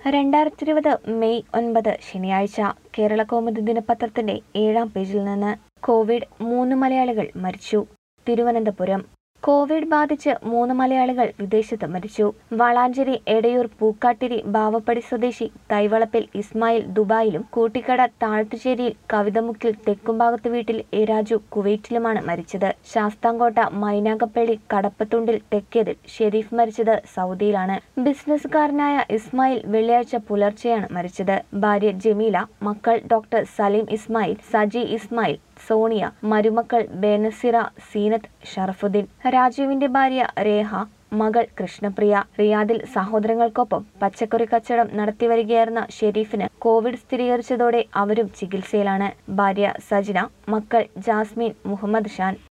രണ്ടായിരത്തി ഇരുപത് മെയ് ഒൻപത് ശനിയാഴ്ച കേരള കൗമുദി ദിനപത്രത്തിന്റെ ഏഴാം പേജിൽ നിന്ന് കോവിഡ് മൂന്ന് മലയാളികൾ മരിച്ചു തിരുവനന്തപുരം കോവിഡ് ബാധിച്ച് മൂന്ന് മലയാളികൾ വിദേശത്ത് മരിച്ചു വളാഞ്ചേരി എടയൂർ പൂക്കാട്ടിരി ബാവപ്പടി സ്വദേശി തൈവളപ്പിൽ ഇസ്മായിൽ ദുബായിലും കൂട്ടിക്കട താഴ്ത്തുചേരിയിൽ കവിതമുക്കിൽ തെക്കുംഭാഗത്ത് വീട്ടിൽ എ രാജു കുവൈറ്റിലുമാണ് മരിച്ചത് ശാസ്താംകോട്ട മൈനാഗപ്പള്ളി കടപ്പത്തുണ്ടിൽ തെക്കേതിൽ ഷെരീഫ് മരിച്ചത് സൗദിയിലാണ് ബിസിനസ്സുകാരനായ ഇസ്മായിൽ വെള്ളിയാഴ്ച പുലർച്ചെയാണ് മരിച്ചത് ഭാര്യ ജമീല മക്കൾ ഡോക്ടർ സലീം ഇസ്മായിൽ സജി ഇസ്മായിൽ സോണിയ മരുമക്കൾ ബേനസിറ സീനത്ത് ഷറഫുദ്ദീൻ രാജുവിന്റെ ഭാര്യ രേഹ മകൾ കൃഷ്ണപ്രിയ റിയാദിൽ സഹോദരങ്ങൾക്കൊപ്പം പച്ചക്കറി കച്ചവടം നടത്തിവരികയായിരുന്ന ഷെരീഫിന് കോവിഡ് സ്ഥിരീകരിച്ചതോടെ അവരും ചികിത്സയിലാണ് ഭാര്യ സജിന മക്കൾ ജാസ്മിൻ മുഹമ്മദ് ഷാൻ